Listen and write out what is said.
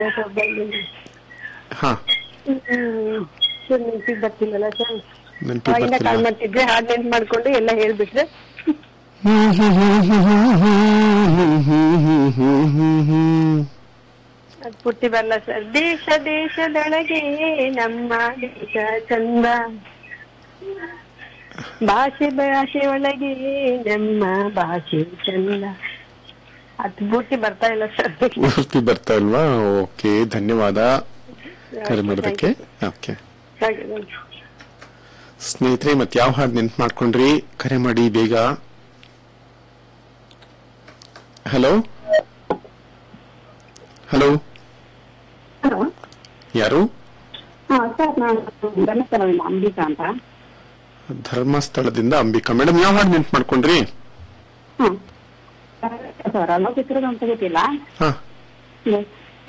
ಹಾ sir ನೆನ್ಪಿಗೆ ಬರ್ತಿಲ್ಲಲ್ಲ sir ನೆನಪಿ ಅವಾಗಿಂದ ಕಾಲ್ ಬರ್ತಿಲ್ಲ ಮಾಡ್ತಿದ್ರೆ ಹಾಡ್ ನೆನ್ಪು ಮಾಡ್ಕೊಂಡು ಎಲ್ಲ ಹೇಳ್ಬಿಟ್ರೆ ಅದ್ ಪುಟ್ಟಿ ಬರಲ್ಲ ಸರ್ ದೇಶ ದೇಶದೊಳಗೆ ನಮ್ಮ ದೇಶ ಚಂದ ಭಾಷೆ ಭಾಷೆ ಒಳಗೆ ನಮ್ಮ ಭಾಷೆ ಚಂದ ಅದ್ ಪೂರ್ತಿ ಬರ್ತಾ ಇಲ್ಲ ಸರ್ ಪೂರ್ತಿ ಬರ್ತಾ ಇಲ್ವಾ ಓಕೆ ಧನ್ಯವಾದ ಕರೆ ಮಾಡೋದಕ್ಕೆ ಓಕೆ ಹಾಗೆ ಹಾಗೆ. ಸ್ನೇಹಿತರೆ ಮತ್ತೆ ಯಾವ ಹಾಡು ನೆನ್ಪು ಮಾಡ್ಕೊಂಡ್ರಿ ಕರೆ ಮಾಡಿ ಬೇಗ ಹಲೋ ಹಲೋ ಹಲೋ ಯಾರು ಹಾ ಸರ್ ನಾನು ಧರ್ಮಸ್ಥಳದಿಂದ ಅಂಬಿಕಾ ಅಂತ ಧರ್ಮಸ್ಥಳದಿಂದ ಅಂಬಿಕಾ ಮೇಡಮ್ ಯಾವ ಹಾಡು ನೆನ್ಪು ಮಾಡ್ಕೊಂಡ್ರಿ ಹ್ಮ್ ಸರ್ ಅಲ್ಲೋ ಚಿತ್ರದ ಅಂತ ಗೊತ್ತಿಲ್ಲ ಹಾ ಹ್ಮ್.